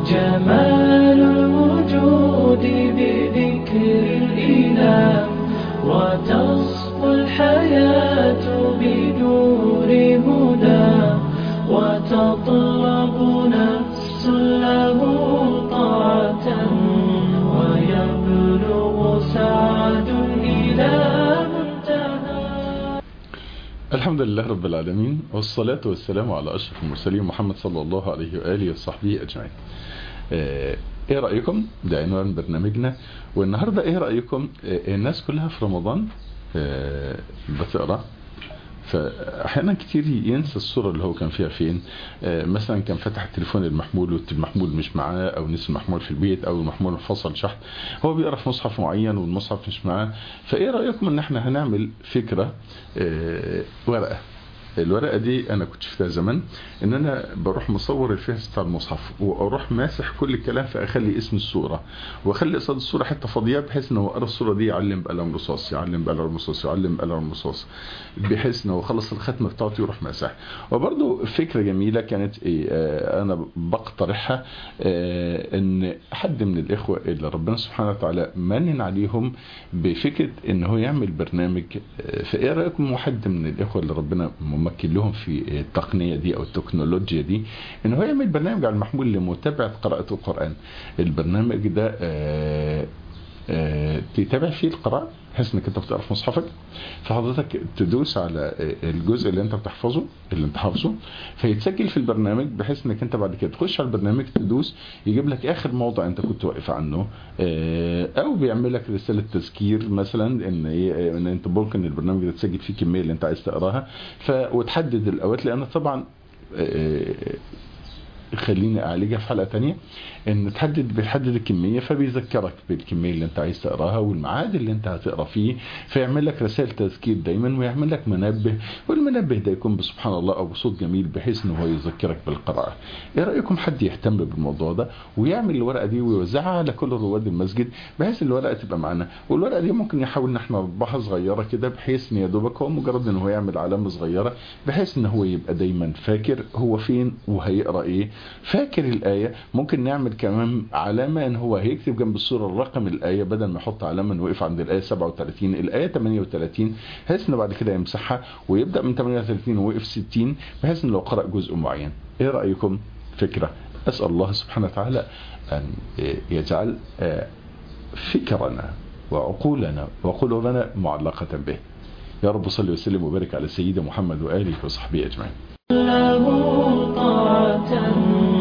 جمال الوجود بذكر الإله وتصفو الحياة بنور هدى وتطلب نفس له طاعة ويبلغ سعد إلى منتهى الحمد لله رب العالمين والصلاة والسلام على أشرف المرسلين محمد صلى الله عليه وآله وصحبه أجمعين آه، ايه رأيكم ده عنوان برنامجنا والنهاردة ايه رأيكم آه، الناس كلها في رمضان آه، بتقرأ فاحيانا كتير ينسى الصورة اللي هو كان فيها فين آه، مثلا كان فتح التليفون المحمول والمحمول مش معاه او نسي المحمول في البيت او المحمول انفصل شحن هو بيقرا في مصحف معين والمصحف مش معاه فايه رايكم ان احنا هنعمل فكره آه، ورقه الورقه دي انا كنت شفتها زمان ان انا بروح مصور الفهرس بتاع المصحف واروح ماسح كل الكلام فاخلي اسم الصوره واخلي قصاد الصوره حته فاضيه بحيث ان هو قرا الصوره دي يعلم بقلم رصاص يعلم بقلم رصاص يعلم بقلم رصاص بحيث ان هو خلص الختمه بتاعته يروح ماسح وبرده فكره جميله كانت ايه آه انا بقترحها آه ان حد من الاخوه اللي ربنا سبحانه وتعالى منن عليهم بفكره ان هو يعمل برنامج آه فايه رايكم حد من الاخوه اللي ربنا ممكن لهم في التقنيه دي او التكنولوجيا دي ان هو يعمل برنامج على المحمول لمتابعه قراءه القران البرنامج ده آه آه تتابع فيه القراءة بحيث انك انت بتقرا في مصحفك فحضرتك تدوس على الجزء اللي انت بتحفظه اللي انت حافظه فيتسجل في البرنامج بحيث انك انت بعد كده تخش على البرنامج تدوس يجيب لك اخر موضع انت كنت واقف عنه آه او بيعمل لك رساله تذكير مثلا ان ايه ان انت ممكن البرنامج ده تسجل فيه الكميه اللي انت عايز تقراها ف وتحدد الاوقات لان طبعا آه خليني اعالجها في حلقه تانية ان تحدد بيحدد الكميه فبيذكرك بالكميه اللي انت عايز تقراها والميعاد اللي انت هتقرا فيه فيعمل لك رسائل تذكير دايما ويعمل لك منبه والمنبه ده يكون بسبحان الله او بصوت جميل بحيث ان هو يذكرك بالقراءه ايه رايكم حد يهتم بالموضوع ده ويعمل الورقه دي ويوزعها على كل رواد المسجد بحيث الورقه تبقى معانا والورقه دي ممكن يحاول ان احنا نطبعها صغيره كده بحيث ان يا دوبك هو مجرد ان هو يعمل علامه صغيره بحيث ان هو يبقى دايما فاكر هو فين وهيقرا ايه فاكر الآية ممكن نعمل كمان علامة ان هو هيكتب جنب الصورة الرقم الآية بدل ما يحط علامة انه وقف عند الآية 37 الآية 38 بحيث انه بعد كده يمسحها ويبدأ من 38 ووقف 60 بحيث انه لو قرأ جزء معين ايه رأيكم فكرة أسأل الله سبحانه وتعالى أن يجعل فكرنا وعقولنا وقلوبنا معلقة به يا رب صل وسلم وبارك على سيدنا محمد وآله وصحبه أجمعين له طاعة